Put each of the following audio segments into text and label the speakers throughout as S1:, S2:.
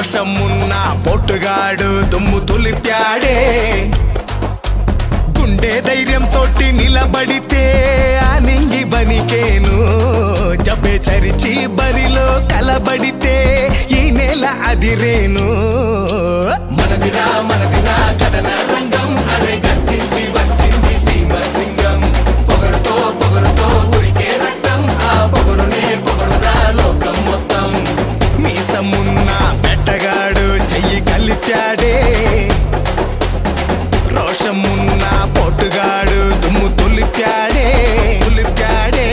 S1: రోషమున్న పొట్టుగాడు దుమ్ము తులిపాడే గుండె ధైర్యం తోటి నిలబడితే ఆ నింగి బనికేను జబ్బే చరిచి బరిలో కలబడితే ఈ నెల అదిరేను మనదిరా మనదిరా కథన రంగం అరే గర్జించి వచ్చింది సీమ సింగం పొగరుతో పొగరుతో ఉరికే రక్తం ఆ పొగరునే పొగరురా లోకం మొత్తం మీసమున్న పెట్టగాడు చెయ్యి కలిపాడే రోషమున్న పొట్టుగాడు దుమ్ము తులిపాడే తులిపాడే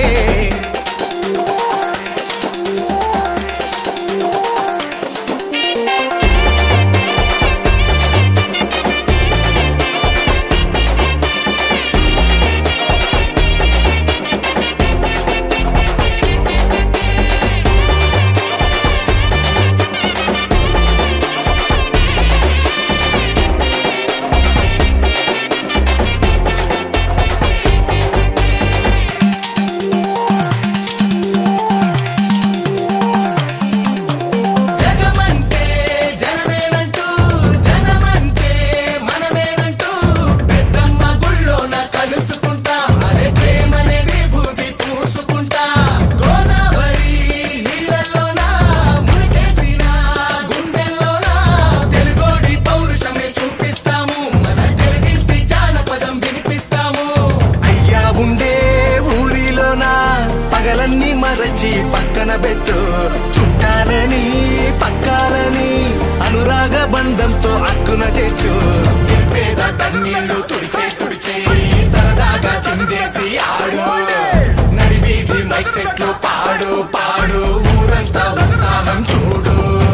S1: జగమంటే జనమేనంటూ జనమంటే మనమేనంటూ పెద్దమ్మ గుళ్ళోన కలుసుకుంటా అరే ప్రేమనే విభూతి పూసుకుంటా గోదావరి నీళ్ళల్లోన మునికేసిన గుండెల్లోన తెలుగోడి పౌరుషమే చూపిస్తాము మన తెలుగింటి జానపదం వినిపిస్తాము అయ్యా ఉండే ఊరిలోన పగలన్నీ మరచి పక్కన పెట్టు చుట్టాలని పక్కాలని అనురాగ బంధంతో అక్కున తెచ్చు పేద కన్నీళ్లు తుడిచే తుడిచే సరదాగా చిందేసి ఆడు నడివీధి మైక్ సెట్లు పాడు పాడు ఊరంతా ఉత్సాహం చూడు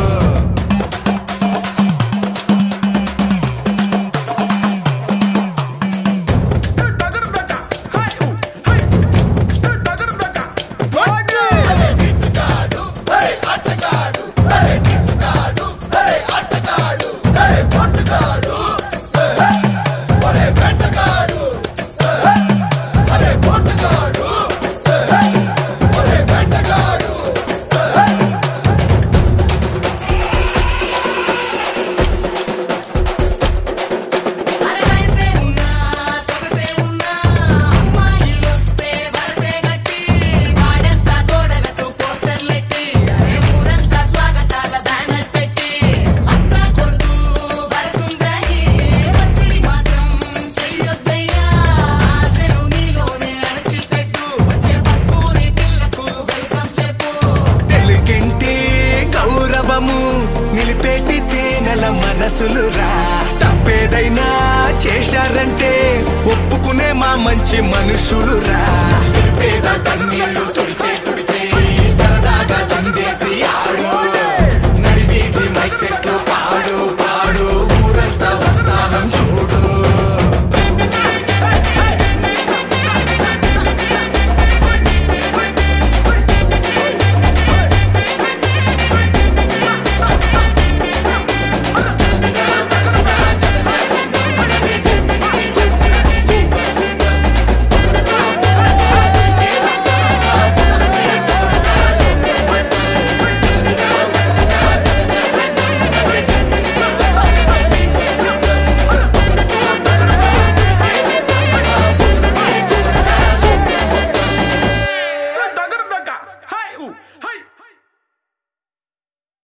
S2: అరవైసే ఉన్నా సొగసే ఉన్నా అమ్మాయిలొస్తే వరసే గట్టి వాడంతా గోడలకు పోస్టర్లెట్టి అరే ఊరంతా స్వాగతాల బ్యానర్ పెట్టి అత్త కొడుకు వరసుందని ఒత్తిడి మాత్రం చెయ్యొద్దయ్యా ఆశలు నీలోనే అణచిపెట్టు వచ్చే పక్కూరి పిల్లకు వెల్కమ్ చెప్పు
S1: తెలుగింటి గౌరవము నిలిపేటి తేనెల మనసులురా తప్పేదైనా చేశారంటే ఒప్పుకునే మా మంచి మనుషులురా పేద కన్నీళ్లు